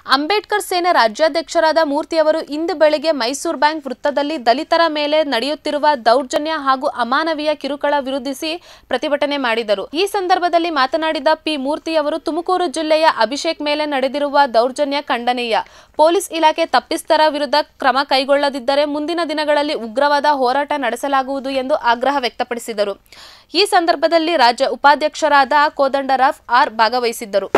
ಅಂಬೇಡ್ಕರ್ ಸೇನೆ ರಾಜ್ಯಾಧ್ಯಕ್ಷರಾದ ಮೂರ್ತಿಯವರು ಇಂದು ಬೆಳಗ್ಗೆ ಮೈಸೂರು ಬ್ಯಾಂಕ್ ವೃತ್ತದಲ್ಲಿ ದಲಿತರ ಮೇಲೆ ನಡೆಯುತ್ತಿರುವ ದೌರ್ಜನ್ಯ ಹಾಗೂ ಅಮಾನವೀಯ ಕಿರುಕುಳ ವಿರೋಧಿಸಿ ಪ್ರತಿಭಟನೆ ಮಾಡಿದರು ಈ ಸಂದರ್ಭದಲ್ಲಿ ಮಾತನಾಡಿದ ಪಿ ಮೂರ್ತಿಯವರು ತುಮಕೂರು ಜಿಲ್ಲೆಯ ಅಭಿಷೇಕ್ ಮೇಲೆ ನಡೆದಿರುವ ದೌರ್ಜನ್ಯ ಖಂಡನೀಯ ಪೊಲೀಸ್ ಇಲಾಖೆ ತಪ್ಪಿಸ್ತರ ವಿರುದ್ಧ ಕ್ರಮ ಕೈಗೊಳ್ಳದಿದ್ದರೆ ಮುಂದಿನ ದಿನಗಳಲ್ಲಿ ಉಗ್ರವಾದ ಹೋರಾಟ ನಡೆಸಲಾಗುವುದು ಎಂದು ಆಗ್ರಹ ವ್ಯಕ್ತಪಡಿಸಿದರು ಈ ಸಂದರ್ಭದಲ್ಲಿ ರಾಜ್ಯ ಉಪಾಧ್ಯಕ್ಷರಾದ ಕೋದಂಡರಾವ್ ಆರ್ ಭಾಗವಹಿಸಿದ್ದರು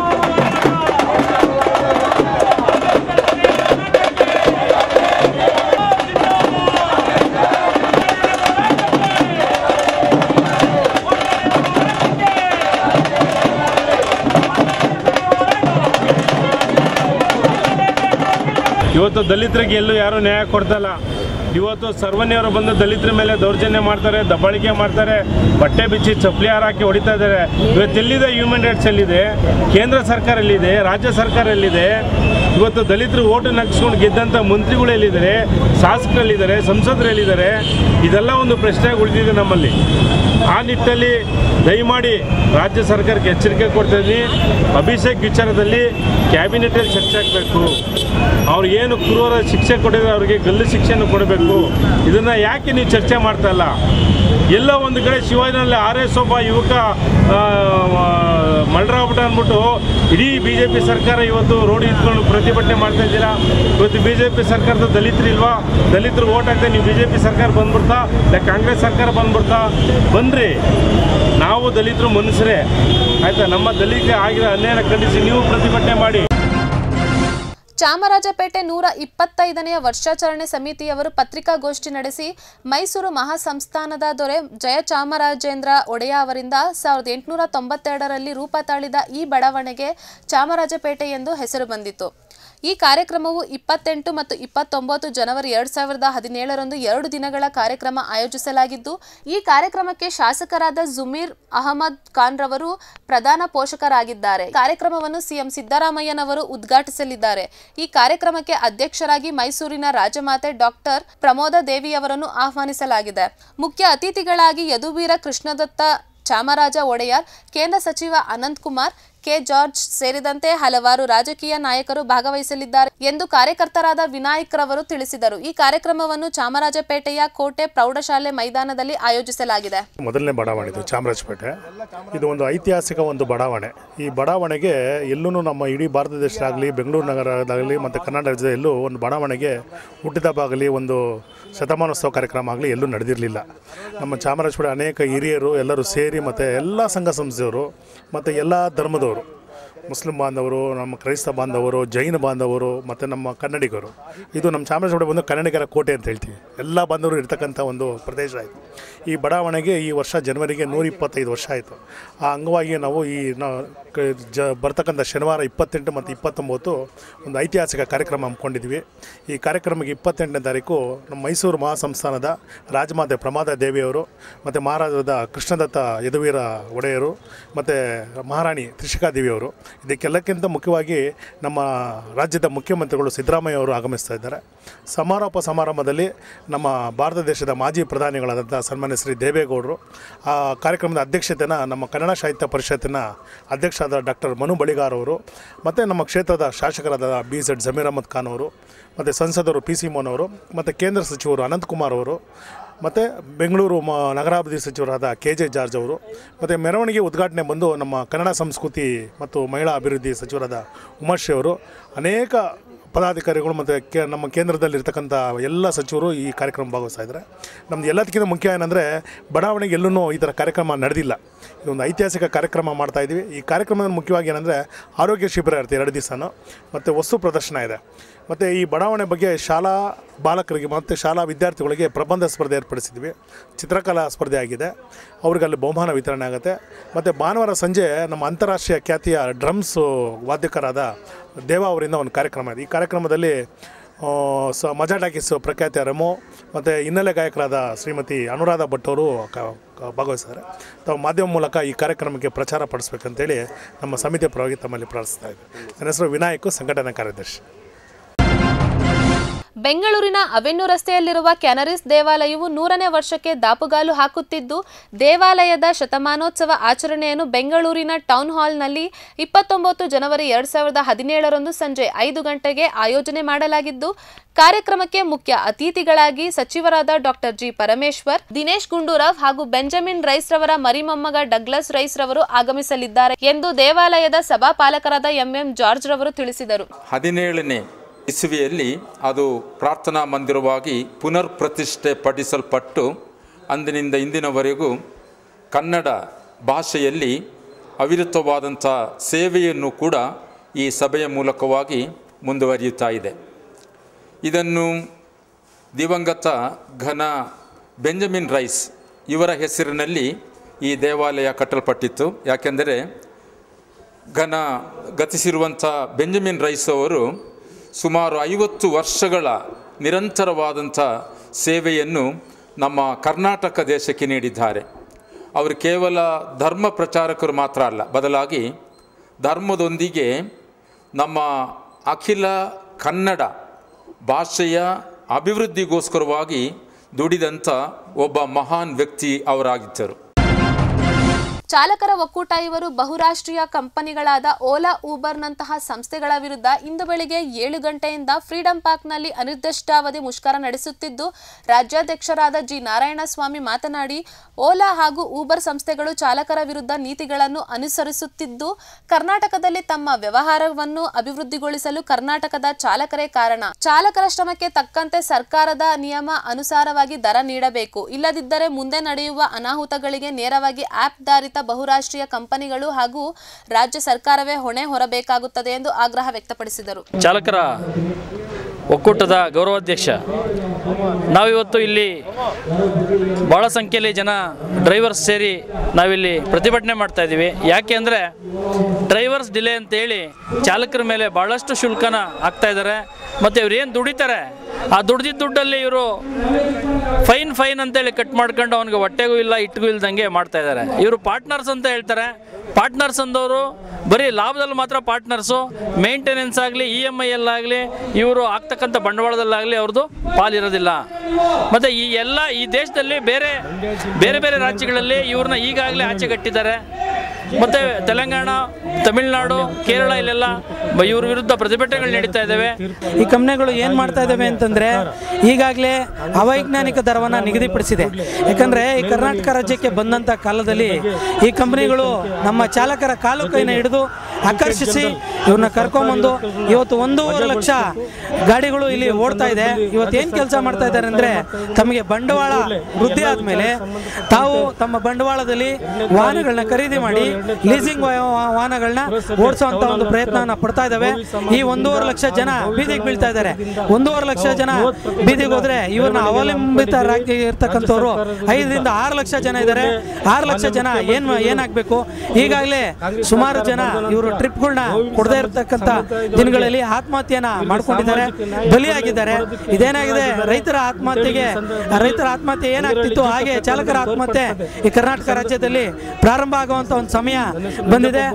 ಇವತ್ತು ದಲಿತರಿಗೆ ಎಲ್ಲೂ ಯಾರೂ ನ್ಯಾಯ ಕೊಡ್ತಲ್ಲ ಇವತ್ತು ಸರ್ವನ್ಯವರು ಬಂದು ದಲಿತರ ಮೇಲೆ ದೌರ್ಜನ್ಯ ಮಾಡ್ತಾರೆ ದಬ್ಬಾಳಿಕೆ ಮಾಡ್ತಾರೆ ಬಟ್ಟೆ ಬಿಚ್ಚಿ ಚಪ್ಪಲಿ ಹಾರ ಹಾಕಿ ಹೊಡಿತಾ ಇದ್ದಾರೆ ಇವತ್ತು ಎಲ್ಲಿದೆ ಹ್ಯೂಮನ್ ರೈಟ್ಸ್ ಎಲ್ಲಿದೆ ಕೇಂದ್ರ ಸರ್ಕಾರ ಎಲ್ಲಿದೆ ರಾಜ್ಯ ಸರ್ಕಾರ ಎಲ್ಲಿದೆ ಇವತ್ತು ದಲಿತರು ಓಟು ನಗ್ಸ್ಕೊಂಡು ಗೆದ್ದಂಥ ಮಂತ್ರಿಗಳು ಎಲ್ಲಿದ್ದಾರೆ ಶಾಸಕರಲ್ಲಿದ್ದಾರೆ ಸಂಸದರು ಎಲ್ಲಿದ್ದಾರೆ ಇದೆಲ್ಲ ಒಂದು ಪ್ರಶ್ನೆ ಉಳಿದಿದೆ ನಮ್ಮಲ್ಲಿ ಆ ನಿಟ್ಟಲ್ಲಿ ದಯಮಾಡಿ ರಾಜ್ಯ ಸರ್ಕಾರಕ್ಕೆ ಎಚ್ಚರಿಕೆ ಕೊಡ್ತಾ ಇದ್ದೀನಿ ಅಭಿಷೇಕ್ ವಿಚಾರದಲ್ಲಿ ಕ್ಯಾಬಿನೆಟಲ್ಲಿ ಚರ್ಚೆ ಆಗಬೇಕು ಅವ್ರು ಏನು ಕ್ರೂರ ಶಿಕ್ಷೆ ಕೊಟ್ಟಿದ್ರೆ ಅವರಿಗೆ ಗಲ್ಲು ಶಿಕ್ಷೆಯನ್ನು ಕೊಡಬೇಕು ಇದನ್ನು ಯಾಕೆ ನೀವು ಚರ್ಚೆ ಮಾಡ್ತಾ ಇಲ್ಲ ಎಲ್ಲ ಒಂದು ಕಡೆ ಶಿವಾಜಿನಲ್ಲಿ ಆರ್ ಎಸ್ ಒಬ್ಬ ಯುವಕ ಮಲ್ರಾಬಿಟ ಅಂದ್ಬಿಟ್ಟು ಇಡೀ ಬಿ ಜೆ ಪಿ ಸರ್ಕಾರ ಇವತ್ತು ರೋಡ್ ಇಟ್ಕೊಂಡು ಪ್ರತಿಭಟನೆ ಮಾಡ್ತಾ ಇದ್ದೀರಾ ಇವತ್ತು ಬಿ ಜೆ ಪಿ ಸರ್ಕಾರದ ದಲಿತರು ಇಲ್ವಾ ದಲಿತರು ಓಟ್ ಹಾಕ್ತಾ ನೀವು ಬಿ ಜೆ ಪಿ ಸರ್ಕಾರ ಬಂದ್ಬಿಡ್ತಾ ಇಲ್ಲ ಕಾಂಗ್ರೆಸ್ ಸರ್ಕಾರ ಬಂದ್ಬಿಡ್ತಾ ಬನ್ರಿ ನಾವು ದಲಿತರು ಮನುಷ್ಯರೇ ಆಯ್ತಾ ನಮ್ಮ ದಲಿತರಿಗೆ ಆಗಿರೋ ಅನ್ಯಾಯ ಖಂಡಿಸಿ ನೀವು ಪ್ರತಿಭಟನೆ ಮಾಡಿ ಚಾಮರಾಜಪೇಟೆ ನೂರ ಇಪ್ಪತ್ತೈದನೆಯ ವರ್ಷಾಚರಣೆ ಸಮಿತಿಯವರು ಪತ್ರಿಕಾಗೋಷ್ಠಿ ನಡೆಸಿ ಮೈಸೂರು ಮಹಾಸಂಸ್ಥಾನದ ದೊರೆ ಜಯಚಾಮರಾಜೇಂದ್ರ ಒಡೆಯ ಅವರಿಂದ ಸಾವಿರದ ಎಂಟುನೂರ ತೊಂಬತ್ತೆರಡರಲ್ಲಿ ರೂಪ ತಾಳಿದ ಈ ಬಡಾವಣೆಗೆ ಚಾಮರಾಜಪೇಟೆ ಎಂದು ಹೆಸರು ಬಂದಿತು ಈ ಕಾರ್ಯಕ್ರಮವು ಇಪ್ಪತ್ತೆಂಟು ಮತ್ತು ಇಪ್ಪತ್ತೊಂಬತ್ತು ಜನವರಿ ಎರಡ್ ಸಾವಿರದ ಹದಿನೇಳರಂದು ಎರಡು ದಿನಗಳ ಕಾರ್ಯಕ್ರಮ ಆಯೋಜಿಸಲಾಗಿದ್ದು ಈ ಕಾರ್ಯಕ್ರಮಕ್ಕೆ ಶಾಸಕರಾದ ಜುಮೀರ್ ಅಹಮದ್ ಖಾನ್ ರವರು ಪ್ರಧಾನ ಪೋಷಕರಾಗಿದ್ದಾರೆ ಕಾರ್ಯಕ್ರಮವನ್ನು ಸಿಎಂ ಸಿದ್ದರಾಮಯ್ಯನವರು ಉದ್ಘಾಟಿಸಲಿದ್ದಾರೆ ಈ ಕಾರ್ಯಕ್ರಮಕ್ಕೆ ಅಧ್ಯಕ್ಷರಾಗಿ ಮೈಸೂರಿನ ರಾಜಮಾತೆ ಡಾಕ್ಟರ್ ಪ್ರಮೋದ ದೇವಿಯವರನ್ನು ಆಹ್ವಾನಿಸಲಾಗಿದೆ ಮುಖ್ಯ ಅತಿಥಿಗಳಾಗಿ ಯದುವೀರ ಕೃಷ್ಣದತ್ತ ಚಾಮರಾಜ ಒಡೆಯರ್ ಕೇಂದ್ರ ಸಚಿವ ಅನಂತ್ ಕುಮಾರ್ ಕೆ ಜಾರ್ಜ್ ಸೇರಿದಂತೆ ಹಲವಾರು ರಾಜಕೀಯ ನಾಯಕರು ಭಾಗವಹಿಸಲಿದ್ದಾರೆ ಎಂದು ಕಾರ್ಯಕರ್ತರಾದ ವಿನಾಯಕ್ ರವರು ತಿಳಿಸಿದರು ಈ ಕಾರ್ಯಕ್ರಮವನ್ನು ಚಾಮರಾಜಪೇಟೆಯ ಕೋಟೆ ಪ್ರೌಢಶಾಲೆ ಮೈದಾನದಲ್ಲಿ ಆಯೋಜಿಸಲಾಗಿದೆ ಮೊದಲನೇ ಬಡಾವಣೆ ಇದು ಚಾಮರಾಜಪೇಟೆ ಇದು ಒಂದು ಐತಿಹಾಸಿಕ ಒಂದು ಬಡಾವಣೆ ಈ ಬಡಾವಣೆಗೆ ಎಲ್ಲೂ ನಮ್ಮ ಇಡೀ ಭಾರತ ದೇಶದಾಗಲಿ ಬೆಂಗಳೂರು ನಗರದಾಗಲಿ ಮತ್ತು ಕರ್ನಾಟಕ ರಾಜ್ಯದ ಎಲ್ಲೂ ಒಂದು ಬಡಾವಣೆಗೆ ಹುಟ್ಟಿದಬ್ಬ ಆಗಲಿ ಒಂದು ಶತಮಾನೋತ್ಸವ ಕಾರ್ಯಕ್ರಮ ಆಗಲಿ ಎಲ್ಲೂ ನಡೆದಿರಲಿಲ್ಲ ನಮ್ಮ ಚಾಮರಾಜಪೇಟೆ ಅನೇಕ ಹಿರಿಯರು ಎಲ್ಲರೂ ಸೇರಿ ಮತ್ತು ಎಲ್ಲ ಸಂಘ ಸಂಸ್ಥೆಯವರು ಮತ್ತು ಎಲ್ಲ ಧರ್ಮದವರು ಮುಸ್ಲಿಂ ಬಾಂಧವರು ನಮ್ಮ ಕ್ರೈಸ್ತ ಬಾಂಧವರು ಜೈನ ಬಾಂಧವರು ಮತ್ತು ನಮ್ಮ ಕನ್ನಡಿಗರು ಇದು ನಮ್ಮ ಚಾಮರಾಜಪೇಟೆ ಒಂದು ಕನ್ನಡಿಗರ ಕೋಟೆ ಅಂತ ಹೇಳ್ತೀವಿ ಎಲ್ಲ ಬಾಂಧವರು ಇರ್ತಕ್ಕಂಥ ಒಂದು ಪ್ರದೇಶ ಆಯಿತು ಈ ಬಡಾವಣೆಗೆ ಈ ವರ್ಷ ಜನವರಿಗೆ ನೂರ ಇಪ್ಪತ್ತೈದು ವರ್ಷ ಆಯಿತು ಆ ಅಂಗವಾಗಿ ನಾವು ಈ ನಾವು ಕ- ಜ ಬರ್ತಕ್ಕಂಥ ಶನಿವಾರ ಇಪ್ಪತ್ತೆಂಟು ಮತ್ತು ಇಪ್ಪತ್ತೊಂಬತ್ತು ಒಂದು ಐತಿಹಾಸಿಕ ಕಾರ್ಯಕ್ರಮ ಹಮ್ಮಿಕೊಂಡಿದ್ವಿ ಈ ಕಾರ್ಯಕ್ರಮಕ್ಕೆ ಇಪ್ಪತ್ತೆಂಟನೇ ತಾರೀಕು ನಮ್ಮ ಮೈಸೂರು ಮಹಾಸಂಸ್ಥಾನದ ರಾಜಮಾತೆ ಪ್ರಮಾದ ದೇವಿಯವರು ಮತ್ತು ಮಹಾರಾಜದ ಕೃಷ್ಣದತ್ತ ಯದುವೀರ ಒಡೆಯರು ಮತ್ತು ಮಹಾರಾಣಿ ತ್ರಿಷಿಕಾ ದೇವಿಯವರು ಇದಕ್ಕೆಲ್ಲಕ್ಕಿಂತ ಮುಖ್ಯವಾಗಿ ನಮ್ಮ ರಾಜ್ಯದ ಮುಖ್ಯಮಂತ್ರಿಗಳು ಸಿದ್ದರಾಮಯ್ಯ ಅವರು ಆಗಮಿಸ್ತಾ ಇದ್ದಾರೆ ಸಮಾರೋಪ ಸಮಾರಂಭದಲ್ಲಿ ನಮ್ಮ ಭಾರತ ದೇಶದ ಮಾಜಿ ಪ್ರಧಾನಿಗಳಾದಂಥ ಸನ್ಮಾನ್ಯ ಶ್ರೀ ದೇವೇಗೌಡರು ಆ ಕಾರ್ಯಕ್ರಮದ ಅಧ್ಯಕ್ಷತೆಯನ್ನು ನಮ್ಮ ಕನ್ನಡ ಸಾಹಿತ್ಯ ಪರಿಷತ್ತಿನ ಅಧ್ಯಕ್ಷರಾದ ಡಾಕ್ಟರ್ ಮನು ಬಳಿಗಾರ್ ಅವರು ಮತ್ತು ನಮ್ಮ ಕ್ಷೇತ್ರದ ಶಾಸಕರಾದ ಬಿ ಝೆಡ್ ಜಮೀರ್ ಅಹಮದ್ ಖಾನ್ ಅವರು ಮತ್ತು ಸಂಸದರು ಪಿ ಸಿ ಮೋಹನ್ ಅವರು ಮತ್ತು ಕೇಂದ್ರ ಸಚಿವರು ಅನಂತಕುಮಾರ್ ಅವರು ಮತ್ತು ಬೆಂಗಳೂರು ಮ ನಗರಾಭಿವೃದ್ಧಿ ಸಚಿವರಾದ ಕೆ ಜೆ ಜಾರ್ಜ್ ಅವರು ಮತ್ತು ಮೆರವಣಿಗೆ ಉದ್ಘಾಟನೆ ಬಂದು ನಮ್ಮ ಕನ್ನಡ ಸಂಸ್ಕೃತಿ ಮತ್ತು ಮಹಿಳಾ ಅಭಿವೃದ್ಧಿ ಸಚಿವರಾದ ಉಮಾಶ್ರೀ ಅವರು ಅನೇಕ ಪದಾಧಿಕಾರಿಗಳು ಮತ್ತು ಕೇ ನಮ್ಮ ಕೇಂದ್ರದಲ್ಲಿರ್ತಕ್ಕಂಥ ಎಲ್ಲ ಸಚಿವರು ಈ ಕಾರ್ಯಕ್ರಮ ಭಾಗವಹಿಸ್ತಾ ಇದ್ದಾರೆ ನಮ್ದು ಎಲ್ಲದಕ್ಕಿಂತ ಮುಖ್ಯ ಏನಂದರೆ ಬಡಾವಣೆಗೆ ಎಲ್ಲೂ ಈ ಥರ ಕಾರ್ಯಕ್ರಮ ನಡೆದಿಲ್ಲ ಇದೊಂದು ಐತಿಹಾಸಿಕ ಕಾರ್ಯಕ್ರಮ ಮಾಡ್ತಾ ಇದ್ದೀವಿ ಈ ಕಾರ್ಯಕ್ರಮದ ಮುಖ್ಯವಾಗಿ ಏನಂದರೆ ಆರೋಗ್ಯ ಶಿಬಿರ ಇರುತ್ತೆ ಎರಡು ದಿವಸನೂ ಮತ್ತು ವಸ್ತು ಪ್ರದರ್ಶನ ಇದೆ ಮತ್ತು ಈ ಬಡಾವಣೆ ಬಗ್ಗೆ ಶಾಲಾ ಬಾಲಕರಿಗೆ ಮತ್ತು ಶಾಲಾ ವಿದ್ಯಾರ್ಥಿಗಳಿಗೆ ಪ್ರಬಂಧ ಸ್ಪರ್ಧೆ ಏರ್ಪಡಿಸಿದ್ವಿ ಚಿತ್ರಕಲಾ ಸ್ಪರ್ಧೆ ಆಗಿದೆ ಅವ್ರಿಗೆ ಅಲ್ಲಿ ಬಹುಮಾನ ವಿತರಣೆ ಆಗುತ್ತೆ ಮತ್ತು ಭಾನುವಾರ ಸಂಜೆ ನಮ್ಮ ಅಂತಾರಾಷ್ಟ್ರೀಯ ಖ್ಯಾತಿಯ ಡ್ರಮ್ಸ್ ವಾದ್ಯಕರಾದ ದೇವ ಅವರಿಂದ ಒಂದು ಕಾರ್ಯಕ್ರಮ ಇದೆ ಈ ಕಾರ್ಯಕ್ರಮದಲ್ಲಿ ಆ, ಸ ಮಜಾ ಟಾಕೀಸ್ ಪ್ರಖ್ಯಾತ ರೆಮೋ ಮತ್ತು ಹಿನ್ನೆಲೆ ಗಾಯಕರಾದ ಶ್ರೀಮತಿ ಅನುರಾಧ ಭಟ್ ಅವರು ಕ- ಕ- ಭಾಗವಹಿಸಿದ್ದಾರೆ ತಾವು ಮಾಧ್ಯಮ ಮೂಲಕ ಈ ಕಾರ್ಯಕ್ರಮಕ್ಕೆ ಪ್ರಚಾರ ಪಡಿಸ್ಬೇಕಂತೇಳಿ ನಮ್ಮ ಸಮಿತಿಯ ಪರವಾಗಿ ತಮ್ಮಲ್ಲಿ ಪ್ರಾರ್ಥಿಸ್ತಾ ಇದ್ದೆ ನನ್ನ ಹೆಸರು ವಿನಾಯಕ್ ಸಂಘಟನಾ ಕಾರ್ಯದರ್ಶಿ ಬೆಂಗಳೂರಿನ ಅವೆನ್ಯೂ ರಸ್ತೆಯಲ್ಲಿರುವ ಕ್ಯಾನರಿಸ್ ದೇವಾಲಯವು ನೂರನೇ ವರ್ಷಕ್ಕೆ ದಾಪುಗಾಲು ಹಾಕುತ್ತಿದ್ದು ದೇವಾಲಯದ ಶತಮಾನೋತ್ಸವ ಆಚರಣೆಯನ್ನು ಬೆಂಗಳೂರಿನ ಟೌನ್ ಹಾಲ್ನಲ್ಲಿ ಇಪ್ಪತ್ತೊಂಬತ್ತು ಜನವರಿ ಎರಡ್ ಸಾವಿರದ ಹದಿನೇಳರಂದು ಸಂಜೆ ಐದು ಗಂಟೆಗೆ ಆಯೋಜನೆ ಮಾಡಲಾಗಿದ್ದು ಕಾರ್ಯಕ್ರಮಕ್ಕೆ ಮುಖ್ಯ ಅತಿಥಿಗಳಾಗಿ ಸಚಿವರಾದ ಡಾಕ್ಟರ್ ಜಿ ಪರಮೇಶ್ವರ್ ದಿನೇಶ್ ಗುಂಡೂರಾವ್ ಹಾಗೂ ಬೆಂಜಮಿನ್ ರೈಸ್ ರವರ ಮರಿಮೊಮ್ಮಗ ಡಗ್ಲಸ್ ರೈಸ್ ರವರು ಆಗಮಿಸಲಿದ್ದಾರೆ ಎಂದು ದೇವಾಲಯದ ಸಭಾಪಾಲಕರಾದ ಎಂಎಂ ಜಾರ್ಜ್ ರವರು ತಿಳಿಸಿದರು ಹದಿನೇಳನೇ ಇಸುವಿಯಲ್ಲಿ ಅದು ಪ್ರಾರ್ಥನಾ ಮಂದಿರವಾಗಿ ಪುನರ್ ಪ್ರತಿಷ್ಠೆ ಪಡಿಸಲ್ಪಟ್ಟು ಅಂದಿನಿಂದ ಇಂದಿನವರೆಗೂ ಕನ್ನಡ ಭಾಷೆಯಲ್ಲಿ ಅವಿರತವಾದಂಥ ಸೇವೆಯನ್ನು ಕೂಡ ಈ ಸಭೆಯ ಮೂಲಕವಾಗಿ ಮುಂದುವರಿಯುತ್ತಾ ಇದೆ ಇದನ್ನು ದಿವಂಗತ ಘನ ಬೆಂಜಮಿನ್ ರೈಸ್ ಇವರ ಹೆಸರಿನಲ್ಲಿ ಈ ದೇವಾಲಯ ಕಟ್ಟಲ್ಪಟ್ಟಿತ್ತು ಯಾಕೆಂದರೆ ಘನ ಗತಿಸಿರುವಂಥ ಬೆಂಜಮಿನ್ ರೈಸ್ ಅವರು ಸುಮಾರು ಐವತ್ತು ವರ್ಷಗಳ ನಿರಂತರವಾದಂಥ ಸೇವೆಯನ್ನು ನಮ್ಮ ಕರ್ನಾಟಕ ದೇಶಕ್ಕೆ ನೀಡಿದ್ದಾರೆ ಅವರು ಕೇವಲ ಧರ್ಮ ಪ್ರಚಾರಕರು ಮಾತ್ರ ಅಲ್ಲ ಬದಲಾಗಿ ಧರ್ಮದೊಂದಿಗೆ ನಮ್ಮ ಅಖಿಲ ಕನ್ನಡ ಭಾಷೆಯ ಅಭಿವೃದ್ಧಿಗೋಸ್ಕರವಾಗಿ ದುಡಿದಂಥ ಒಬ್ಬ ಮಹಾನ್ ವ್ಯಕ್ತಿ ಅವರಾಗಿದ್ದರು ಚಾಲಕರ ಒಕ್ಕೂಟ ಇವರು ಬಹುರಾಷ್ಟ್ರೀಯ ಕಂಪನಿಗಳಾದ ಓಲಾ ಊಬರ್ನಂತಹ ಸಂಸ್ಥೆಗಳ ವಿರುದ್ಧ ಇಂದು ಬೆಳಿಗ್ಗೆ ಏಳು ಗಂಟೆಯಿಂದ ಫ್ರೀಡಂ ಪಾರ್ಕ್ನಲ್ಲಿ ಅನಿರ್ದಿಷ್ಟಾವಧಿ ಮುಷ್ಕರ ನಡೆಸುತ್ತಿದ್ದು ರಾಜ್ಯಾಧ್ಯಕ್ಷರಾದ ಜಿ ನಾರಾಯಣಸ್ವಾಮಿ ಮಾತನಾಡಿ ಓಲಾ ಹಾಗೂ ಊಬರ್ ಸಂಸ್ಥೆಗಳು ಚಾಲಕರ ವಿರುದ್ಧ ನೀತಿಗಳನ್ನು ಅನುಸರಿಸುತ್ತಿದ್ದು ಕರ್ನಾಟಕದಲ್ಲಿ ತಮ್ಮ ವ್ಯವಹಾರವನ್ನು ಅಭಿವೃದ್ಧಿಗೊಳಿಸಲು ಕರ್ನಾಟಕದ ಚಾಲಕರೇ ಕಾರಣ ಚಾಲಕರ ಶ್ರಮಕ್ಕೆ ತಕ್ಕಂತೆ ಸರ್ಕಾರದ ನಿಯಮ ಅನುಸಾರವಾಗಿ ದರ ನೀಡಬೇಕು ಇಲ್ಲದಿದ್ದರೆ ಮುಂದೆ ನಡೆಯುವ ಅನಾಹುತಗಳಿಗೆ ನೇರವಾಗಿ ಆಪ್ ಧಾರಿತ ಬಹುರಾಷ್ಟ್ರೀಯ ಕಂಪನಿಗಳು ಹಾಗೂ ರಾಜ್ಯ ಸರ್ಕಾರವೇ ಹೊಣೆ ಹೊರಬೇಕಾಗುತ್ತದೆ ಎಂದು ಆಗ್ರಹ ವ್ಯಕ್ತಪಡಿಸಿದರು ಚಾಲಕರ ಒಕ್ಕೂಟದ ಗೌರವಾಧ್ಯಕ್ಷ ನಾವಿವತ್ತು ಇಲ್ಲಿ ಭಾಳ ಸಂಖ್ಯೆಯಲ್ಲಿ ಜನ ಡ್ರೈವರ್ಸ್ ಸೇರಿ ನಾವಿಲ್ಲಿ ಪ್ರತಿಭಟನೆ ಮಾಡ್ತಾ ಇದ್ದೀವಿ ಯಾಕೆ ಅಂದರೆ ಡ್ರೈವರ್ಸ್ ಡಿಲೇ ಅಂತೇಳಿ ಚಾಲಕರ ಮೇಲೆ ಭಾಳಷ್ಟು ಶುಲ್ಕನ ಹಾಕ್ತಾ ಇದ್ದಾರೆ ಮತ್ತು ಇವ್ರು ಏನು ದುಡಿತಾರೆ ಆ ದುಡ್ದಿದ್ದ ದುಡ್ಡಲ್ಲಿ ಇವರು ಫೈನ್ ಫೈನ್ ಅಂತೇಳಿ ಕಟ್ ಮಾಡ್ಕೊಂಡು ಅವನಿಗೆ ಹೊಟ್ಟೆಗೂ ಇಲ್ಲ ಇಟ್ಟಿಗೂ ಇಲ್ದಂಗೆ ಮಾಡ್ತಾ ಇದ್ದಾರೆ ಇವರು ಪಾರ್ಟ್ನರ್ಸ್ ಅಂತ ಹೇಳ್ತಾರೆ ಪಾರ್ಟ್ನರ್ಸ್ ಅಂದವರು ಬರೀ ಲಾಭದಲ್ಲಿ ಮಾತ್ರ ಪಾರ್ಟ್ನರ್ಸು ಮೇಂಟೆನೆನ್ಸ್ ಆಗಲಿ ಇ ಎಮ್ ಐ ಅಲ್ಲಾಗಲಿ ಇವರು ಆಗ್ತಕ್ಕಂಥ ಬಂಡವಾಳದಲ್ಲಾಗಲಿ ಅವ್ರದ್ದು ಪಾಲಿರೋದಿಲ್ಲ ಮತ್ತು ಈ ಎಲ್ಲ ಈ ದೇಶದಲ್ಲಿ ಬೇರೆ ಬೇರೆ ಬೇರೆ ರಾಜ್ಯಗಳಲ್ಲಿ ಇವ್ರನ್ನ ಈಗಾಗಲೇ ಆಚೆ ಕಟ್ಟಿದ್ದಾರೆ ಮತ್ತು ತೆಲಂಗಾಣ ತಮಿಳುನಾಡು ಕೇರಳ ಇಲ್ಲೆಲ್ಲ ಬ- ಇವ್ರ ವಿರುದ್ಧ ಪ್ರತಿಭಟನೆಗಳು ನಡೀತಾ ಇದ್ದಾವೆ ಈ ಕಂಪ್ನಿಗಳು ಏನು ಮಾಡ್ತಾ ಇದ್ದಾವೆ ಅಂತಂದರೆ ಈಗಾಗಲೇ ಅವೈಜ್ಞಾನಿಕ ದರವನ್ನು ನಿಗದಿಪಡಿಸಿದೆ ಯಾಕಂದರೆ ಈ ಕರ್ನಾಟಕ ರಾಜ್ಯಕ್ಕೆ ಬಂದಂಥ ಕಾಲದಲ್ಲಿ ಈ ಕಂಪ್ನಿಗಳು ನಮ್ಮ ಚಾಲಕರ ಕಾಲು ಕೈನ ಹಿಡಿದು ಆಕರ್ಷಿಸಿ ಇವ್ರನ್ನ ಕರ್ಕೊಂಬಂದು ಇವತ್ತು ಒಂದೂವರೆ ಲಕ್ಷ ಗಾಡಿಗಳು ಇಲ್ಲಿ ಓಡ್ತಾ ಇದೆ ಇವತ್ತು ಏನು ಕೆಲಸ ಮಾಡ್ತಾ ಇದ್ದಾರೆ ಅಂದರೆ ತಮಗೆ ಬಂಡವಾಳ ವೃದ್ಧಿ ಆದಮೇಲೆ ತಾವು ತಮ್ಮ ಬಂಡವಾಳದಲ್ಲಿ ವಾಹನಗಳನ್ನ ಖರೀದಿ ಮಾಡಿ ಲೀಸಿಂಗ್ ವಾಹನಗಳನ್ನ ಓಡಿಸುವಂತ ಒಂದು ಪ್ರಯತ್ನವನ್ನ ಪಡ್ತಾ ಇದ್ದಾವೆ ಈ ಒಂದೂವರೆ ಲಕ್ಷ ಜನ ಬೀದಿಗೆ ಬೀಳ್ತಾ ಇದ್ದಾರೆ ಒಂದೂವರೆ ಲಕ್ಷ ಜನ ಬೀದಿಗೆ ಹೋದ್ರೆ ಇವ್ರನ್ನ ಅವಲಂಬಿತರಾಗಿ ಇರ್ತಕ್ಕಂಥವ್ರು ಐದರಿಂದ ಆರು ಲಕ್ಷ ಜನ ಇದ್ದಾರೆ ಆರು ಲಕ್ಷ ಜನ ಏನ್ ಏನಾಗಬೇಕು ಈಗಾಗಲೇ ಸುಮಾರು ಜನ ಇವರು ಟ್ರಿಪ್ಗಳನ್ನ ಕೊಡದೇ ಇರತಕ್ಕಂಥ ದಿನಗಳಲ್ಲಿ ಆತ್ಮಹತ್ಯೆಯನ್ನ ಮಾಡ್ಕೊಂಡಿದ್ದಾರೆ ಬಲಿಯಾಗಿದ್ದಾರೆ ಇದೇನಾಗಿದೆ ರೈತರ ಆತ್ಮಹತ್ಯೆಗೆ ರೈತರ ಆತ್ಮಹತ್ಯೆ ಏನಾಗ್ತಿತ್ತು ಹಾಗೆ ಚಾಲಕರ ಆತ್ಮಹತ್ಯೆ ಈ ಕರ್ನಾಟಕ ರಾಜ್ಯದಲ್ಲಿ ಪ್ರಾರಂಭ ಆಗುವಂತ ಒಂದು ಸಮಯ ಬಂದಿದೆ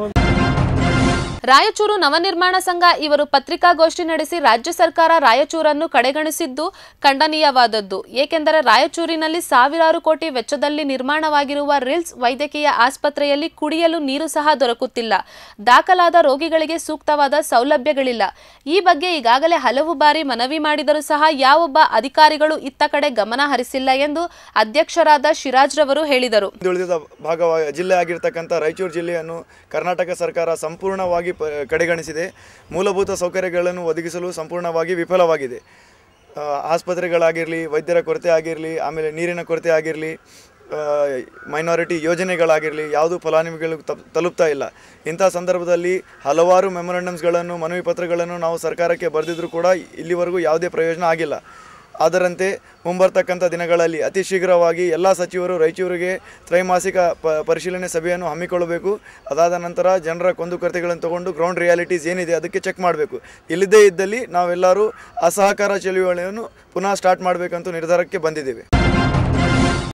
ರಾಯಚೂರು ನವನಿರ್ಮಾಣ ಸಂಘ ಇವರು ಪತ್ರಿಕಾಗೋಷ್ಠಿ ನಡೆಸಿ ರಾಜ್ಯ ಸರ್ಕಾರ ರಾಯಚೂರನ್ನು ಕಡೆಗಣಿಸಿದ್ದು ಖಂಡನೀಯವಾದದ್ದು ಏಕೆಂದರೆ ರಾಯಚೂರಿನಲ್ಲಿ ಸಾವಿರಾರು ಕೋಟಿ ವೆಚ್ಚದಲ್ಲಿ ನಿರ್ಮಾಣವಾಗಿರುವ ರಿಲ್ಸ್ ವೈದ್ಯಕೀಯ ಆಸ್ಪತ್ರೆಯಲ್ಲಿ ಕುಡಿಯಲು ನೀರು ಸಹ ದೊರಕುತ್ತಿಲ್ಲ ದಾಖಲಾದ ರೋಗಿಗಳಿಗೆ ಸೂಕ್ತವಾದ ಸೌಲಭ್ಯಗಳಿಲ್ಲ ಈ ಬಗ್ಗೆ ಈಗಾಗಲೇ ಹಲವು ಬಾರಿ ಮನವಿ ಮಾಡಿದರೂ ಸಹ ಯಾವೊಬ್ಬ ಅಧಿಕಾರಿಗಳು ಇತ್ತ ಕಡೆ ಗಮನ ಹರಿಸಿಲ್ಲ ಎಂದು ಅಧ್ಯಕ್ಷರಾದ ಶಿರಾಜ್ ರವರು ಹೇಳಿದರು ಹಿಂದುಳಿದ ಭಾಗವಾಗಿ ಜಿಲ್ಲೆ ಆಗಿರ್ತಕ್ಕಂಥ ರಾಯಚೂರು ಜಿಲ್ಲೆಯನ್ನು ಕರ್ನಾಟಕ ಸರ್ಕಾರ ಸಂಪೂರ್ಣವಾಗಿ ಪ ಕಡೆಗಣಿಸಿದೆ ಮೂಲಭೂತ ಸೌಕರ್ಯಗಳನ್ನು ಒದಗಿಸಲು ಸಂಪೂರ್ಣವಾಗಿ ವಿಫಲವಾಗಿದೆ ಆ, ಆಸ್ಪತ್ರೆಗಳಾಗಿರಲಿ ವೈದ್ಯರ ಕೊರತೆ ಆಗಿರಲಿ ಆಮೇಲೆ ನೀರಿನ ಕೊರತೆ ಆಗಿರಲಿ ಮೈನಾರಿಟಿ ಯೋಜನೆಗಳಾಗಿರಲಿ ಯಾವುದೂ ಫಲಾನುಭವಿಗಳಿಗೆ ತಪ್ ತಲುಪ್ತಾ ಇಲ್ಲ ಇಂಥ ಸಂದರ್ಭದಲ್ಲಿ ಹಲವಾರು ಮೆಮೊರಂಡಮ್ಸ್ಗಳನ್ನು ಮನವಿ ಪತ್ರಗಳನ್ನು ನಾವು ಸರ್ಕಾರಕ್ಕೆ ಬರೆದಿದ್ರೂ ಕೂಡ ಇಲ್ಲಿವರೆಗೂ ಯಾವುದೇ ಪ್ರಯೋಜನ ಆಗಿಲ್ಲ ಅದರಂತೆ ಮುಂಬರ್ತಕ್ಕಂಥ ದಿನಗಳಲ್ಲಿ ಅತಿ ಶೀಘ್ರವಾಗಿ ಎಲ್ಲ ಸಚಿವರು ರಾಯಚೂರಿಗೆ ತ್ರೈಮಾಸಿಕ ಪ ಪರಿಶೀಲನೆ ಸಭೆಯನ್ನು ಹಮ್ಮಿಕೊಳ್ಳಬೇಕು ಅದಾದ ನಂತರ ಜನರ ಕುಂದುಕೊರತೆಗಳನ್ನು ತಗೊಂಡು ಗ್ರೌಂಡ್ ರಿಯಾಲಿಟೀಸ್ ಏನಿದೆ ಅದಕ್ಕೆ ಚೆಕ್ ಮಾಡಬೇಕು ಇಲ್ಲದೇ ಇದ್ದಲ್ಲಿ ನಾವೆಲ್ಲರೂ ಅಸಹಕಾರ ಚಳುವಳಿಯನ್ನು ಪುನಃ ಸ್ಟಾರ್ಟ್ ಮಾಡಬೇಕಂತ ನಿರ್ಧಾರಕ್ಕೆ ಬಂದಿದ್ದೇವೆ